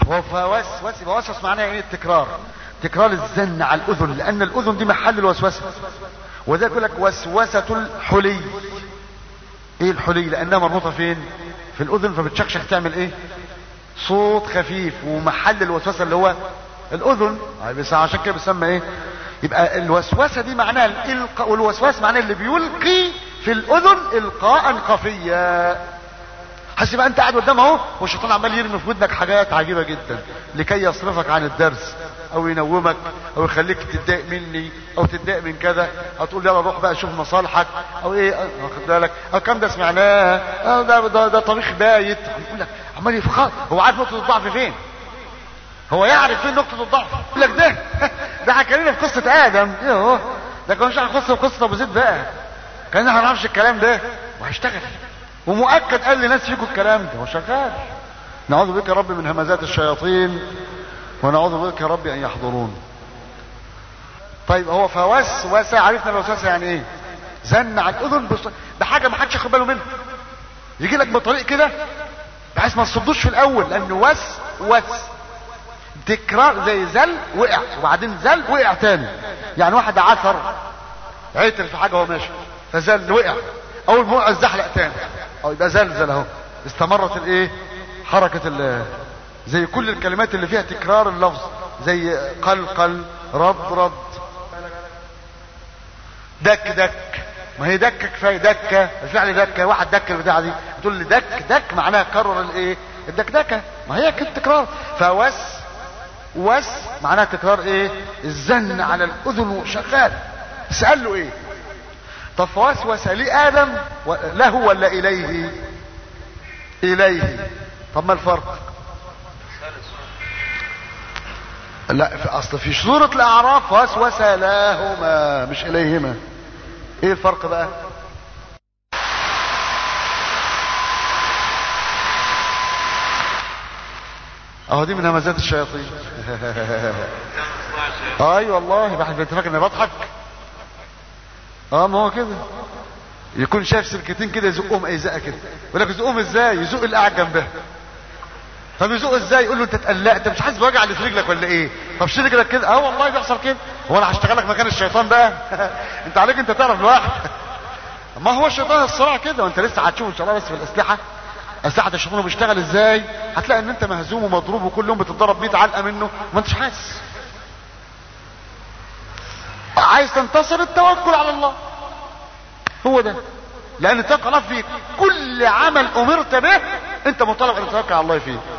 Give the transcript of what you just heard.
هو فوسوس يبقى وسوس معناه ايه التكرار تكرار الزن على الاذن لان الاذن دي محل الوسوسه وده يقول لك وسوسه الحلي ايه الحلي لانها مربوطه فين في الاذن فبتشخشخ تعمل ايه صوت خفيف ومحل الوسوسه اللي هو الاذن بس عشان كده بيسمى ايه يبقى الوسوسه دي معناها الالقاء والوسواس معناه اللي بيلقي في الاذن القاء خفيا حاسس بقى انت قاعد قدام اهو والشيطان عمال يرمي في ودنك حاجات عجيبه جدا لكي يصرفك عن الدرس او ينومك او يخليك تتضايق مني او تتضايق من كذا او تقول يلا روح بقى شوف مصالحك او ايه واخد بالك او كم ده سمعناه اه ده ده, ده طبيخ بايت يقول لك عمال يفخر هو عارف نقطه الضعف فين هو يعرف فين نقطه الضعف يقول لك ده ده حكى لنا في قصه ادم يوه ده كان مش قصه قصه ابو زيد بقى كان احنا ما نعرفش الكلام ده وهيشتغل ومؤكد قال لناس فيكم الكلام ده وشغال نعوذ بك يا رب من همزات الشياطين ونعوذ بك يا رب ان يحضرون طيب هو فوسوس عرفنا الوسوسه يعني ايه زن على الاذن بص... ده حاجه ما حدش ياخد باله منها يجي لك بطريق كده بحيث ما تصدوش في الاول لانه وس وس تكرار زي زل وقع وبعدين زل وقع تاني يعني واحد عثر عثر في حاجه وهو ماشي فزل وقع اول ما وقع الزحلق تاني او يبقى زلزل اهو استمرت الايه حركه ال زي كل الكلمات اللي فيها تكرار اللفظ زي قلقل رد رد دك دك ما هي دكه كفايه دكه الفعل دكه واحد دك البتاعه دي تقول لي دك دك معناها كرر الايه الدكدكه ما هي كده تكرار فوس وس معناها تكرار ايه الزن على الاذن وشغال سأل له ايه طب فوسوس لآدم له ولا إليه إليه طب ما الفرق لا في أصل في سورة الأعراف وسوس لهما مش إليهما إيه الفرق بقى اهو دي من همزات الشياطين اي والله بحب انت فاكر اني بضحك اه ما هو كده يكون شايف سلكتين كده يزقهم اي زقه كده يقول لك يزقهم ازاي يزق اللي قاعد جنبها طب يزق ازاي يقول له انت اتقلقت مش حاسس بوجع اللي في رجلك ولا ايه طب شيل رجلك كده اه والله بيحصل كده هو انا هشتغل لك مكان الشيطان بقى انت عليك انت تعرف لوحدك ما هو الشيطان الصراع كده وانت لسه هتشوف ان شاء الله بس في الاسلحه اسلحه الشيطان بيشتغل ازاي هتلاقي ان انت مهزوم ومضروب وكل يوم بتتضرب 100 علقه منه ما انتش حاسس عايز تنتصر التوكل على الله هو ده لان تقع في كل عمل امرت به انت مطالب ان تتوكل على الله فيه